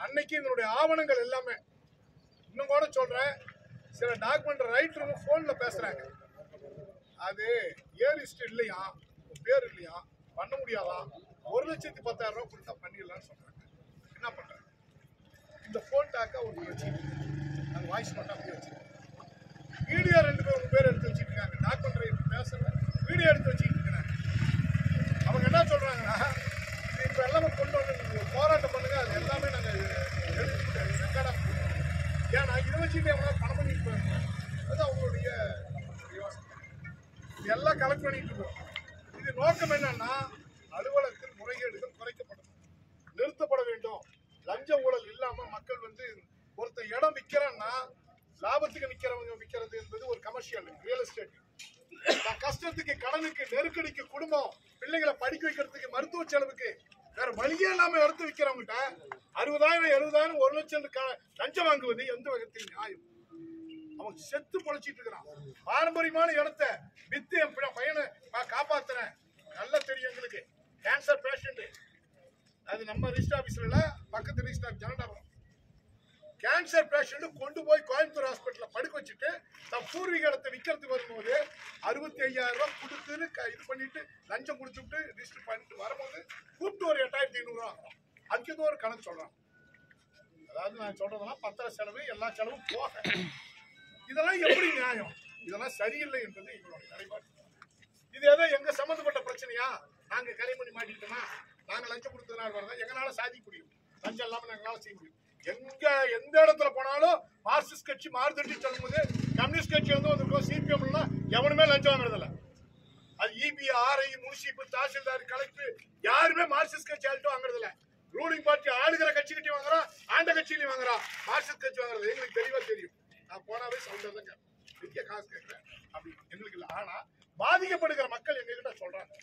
அன்னைக்கு இதனுடைய ஆவணங்கள் எல்லாமே இன்னும் கூட சொல்றேன் சில டாக்குமெண்ட் ரைட்டருங்க ஃபோன்ல பேசுறாங்க அது ஏரிஸ்ட் இல்லையா உன் பேர் இல்லையா பண்ண முடியாதா ஒரு லட்சத்தி பத்தாயிரம் ரூபாய் கொடுத்தா பண்ணிடலாம்னு சொல்றாங்க என்ன பண்றாங்க இந்த ஃபோன் டாக்கா ஒன்று வச்சுட்டு அந்த வாய்ஸ் மட்டும் அப்படியே வச்சுருக்காங்க வீடியோ ரெண்டு பேர் உங்க பேர் எடுத்து வச்சுட்டு இருக்காங்க டாக்குமெண்ட் ரைட்டர் பேசுறேன் வீடியோ எடுத்து வச்சுட்டு இருக்கிறாங்க அவங்க என்ன சொல்றாங்கன்னா இது இப்ப எல்லாமே கொண்டு வந்து நீங்க ஒரு போராட்டம் பண்ணுங்க அது எல்லாமே நாங்க எடுத்து ரெக்கார்டா ஏன்னா இதை வச்சுட்டு எவ்வளோ பணம் பண்ணிட்டு போயிருங்க அது அவங்களுடைய யோசனை இது எல்லாம் கலெக்ட் பண்ணிட்டு இருக்கோம் இது நோக்கம் என்னன்னா அலுவலகத்தில் முறைகேடுகள் குறைக்கப்படும் நிறுத்தப்பட வேண்டும் லஞ்ச ஊழல் இல்லாம மக்கள் வந்து ஒருத்தர் இடம் விற்கிறன்னா லாபத்துக்கு விற்கிறவங்க விற்கிறது என்பது ஒரு கமர்ஷியல் ரியல் எஸ்டேட் நான் கஷ்டத்துக்கு கடனுக்கு நெருக்கடிக்கு குடும்பம் பிள்ளைகளை படிக்க வைக்கிறதுக்கு மருத்துவ செலவுக்கு வேற வழியே இல்லாம எடுத்து விற்கிறவங்ககிட்ட அறுபதாயிரம் எழுபதாயிரம் ஒரு லட்சம் க- லஞ்சம் வாங்குவது எந்த வகைத்தில் நியாயம் அவன் செத்து பொழைச்சிட்டு இருக்கிறான் பாரம்பரியமான இடத்த வித்து என் பிள்ளை- பையனை நான் காப்பாத்துறேன் நல்லா தெரியும் எங்களுக்கு கேன்சர் பேஷண்ட் அது நம்ம ரிஜிஸ்டர் ஆபீஸ்ல இல்ல பக்கத்து ரிஜிஸ்டர் ஜனடாபுரம் கேன்சர் பேஷண்ட் கொண்டு போய் கோயம்புத்தூர் ஹாஸ்பிட்டல்ல படுக்க வச்சுட்டு தன் பூர்வீக இடத்தை விற்கிறதுக்கு வரும்போது அறுபத்தி ஐயாயிரம் ரூபாய் கொடுத்துன்னு க- இது பண்ணிட்டு லஞ்சம் கொடுத்துட்டு ரிஜிஸ்டர் பண்ணிட்டு வரும்போது கூப்பிட்டு ஒரு எட்டாயிரத்தி ஐநூறு ரூபா அதுக்கு ஏதோ ஒரு கணக்கு சொல்றான் அதாவது நான் சொல்றதெல்லாம் பத்திர செலவு எல்லா செலவும் போக இதெல்லாம் எப்படி நியாயம் இதெல்லாம் சரியில்லை என்பது எங்களுடைய நிலைப்பாடு இது ஏதோ எங்க சம்பந்தப்பட்ட பிரச்சனையா நாங்க கரை பண்ணி மாட்டிக்கிட்டோமா நாங்க லஞ்சம் கொடுத்ததுனால வரதா எங்களால சாதிக்க முடியும் லஞ்சம் இல்லாம எங்களால செய்ய முடியும் எங்க எந்த இடத்துல போனாலும் மார்க்சிஸ்ட் கட்சி மாறுதட்டி சொல்லும்போது கம்யூனிஸ்ட் கட்சி வந்து வந்திருக்கோம் சிபிஎம் எவனுமே லஞ்சம் வாங்குறதில்ல அது EB RI municipal tahsildar collector யாருமே மார்க்சிஸ்ட் கட்சி ஆள்கிட்ட வாங்குறதில்ல ரூலிங் பார்ட்டி ஆளுகிற கட்சி கிட்டே வாங்குறான் ஆண்ட கட்சியிலையும் வாங்குறான் மார்க்சிஸ்ட் கட்சி வாங்குறது எங்களுக்கு தெளிவா தெரியும் நான் போனாவே சவுண்டர் தான் கேட்பேன். பெரிய காசு கேட்கிறேன் அப்படி எங்களுக்கு இல்லை ஆனா பாதிக்கப்படுகிற மக்கள் எங்ககிட்ட சொல்றாங்க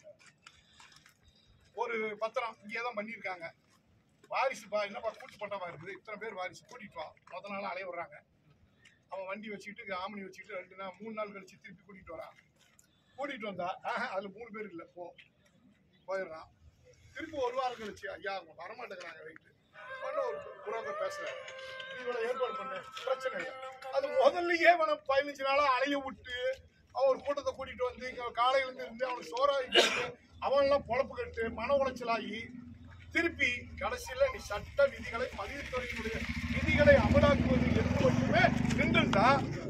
ஒரு பத்திரம் இங்கே தான் பண்ணியிருக்காங்க வாரிசுப்பா என்னப்பா கூட்டு பட்டவா இருக்குது இத்தனை பேர் வாரிசு கூட்டிட்டு வா முத நாள் அலைய விடுறாங்க அவன் வண்டி வச்சுக்கிட்டு ஆமணி வச்சுக்கிட்டு ரெண்டு நாள் மூணு நாள் கழிச்சு திருப்பி கூட்டிட்டு வரான் கூட்டிட்டு வந்தா ஆஹா அதுல மூணு பேர் இல்லை போ போயிடுறான் திருப்பி ஒரு வாரம் கழிச்சு ஐயா அவங்க வரமாட்டேங்கிறாங்க ரைட்டு பண்ண ஒரு புரோக்கர் பேசுறாரு நீ இவ்வளவு ஏற்பாடு பண்ணு பிரச்சனை இல்லை அது முதல்லயே அவனை பதினஞ்சு நாளா அலைய விட்டு அவன் ஒரு கூட்டத்தை கூட்டிட்டு வந்து இங்க காலையில இருந்து இருந்து அவனுக்கு சோறாகி போட்டு அவன் எல்லாம் பொழப்பு கட்டு மன உளைச்சலாகி திருப்பி கடைசியில நீ சட்ட விதிகளை பதிவுத்துறையினுடைய விதிகளை அமலாக்குவது என்று மட்டுமே நின்றுட்டா